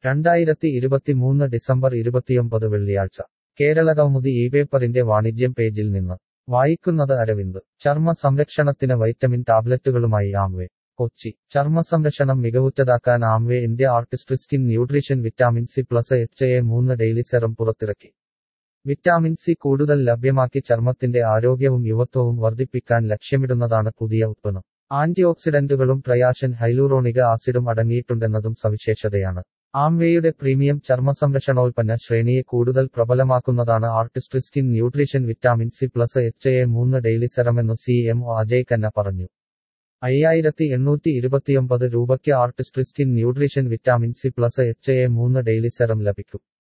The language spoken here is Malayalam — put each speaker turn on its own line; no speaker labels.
രണ്ടായിരത്തി ഇരുപത്തിമൂന്ന് ഡിസംബർ ഇരുപത്തിയൊമ്പത് വെള്ളിയാഴ്ച കേരള കൗമുദി ഈ പേപ്പറിന്റെ വാണിജ്യം പേജിൽ നിന്ന് വായിക്കുന്നത് അരവിന്ദ് ചർമ്മ സംരക്ഷണത്തിന് വൈറ്റമിൻ ടാബ്ലറ്റുകളുമായി ആംവേ കൊച്ചി ചർമ്മ സംരക്ഷണം മികവുറ്റതാക്കാൻ Amway India artist skin nutrition vitamin C plus H A മൂന്ന് ഡെയിലി സെറം പുറത്തിറക്കി വിറ്റാമിൻ സി കൂടുതൽ ലഭ്യമാക്കി ചർമ്മത്തിന്റെ ആരോഗ്യവും യുവത്വവും വർദ്ധിപ്പിക്കാൻ ലക്ഷ്യമിടുന്നതാണ് പുതിയ ഉത്പന്നം ആന്റിഓക്സിഡന്റുകളും ട്രയാഷൻ ഹൈലൂറോണിക ആസിഡും അടങ്ങിയിട്ടുണ്ടെന്നതും സവിശേഷതയാണ് ആംവേയുടെ പ്രീമിയം ചർമ്മ സംരക്ഷണോൽപ്പന്ന ശ്രേണിയെ കൂടുതൽ പ്രബലമാക്കുന്നതാണ് artist skin nutrition vitamin C plus H A മൂന്ന് ഡെയിലി സെറമെന്നു C M O Ajay Khanna പറഞ്ഞു അയ്യായിരത്തി എണ്ണൂറ്റി ഇരുപത്തിയൊമ്പത് രൂപയ്ക്ക് artist skin nutrition vitamin C plus H A മൂന്ന് ഡെയിലി സെറം ലഭിക്കും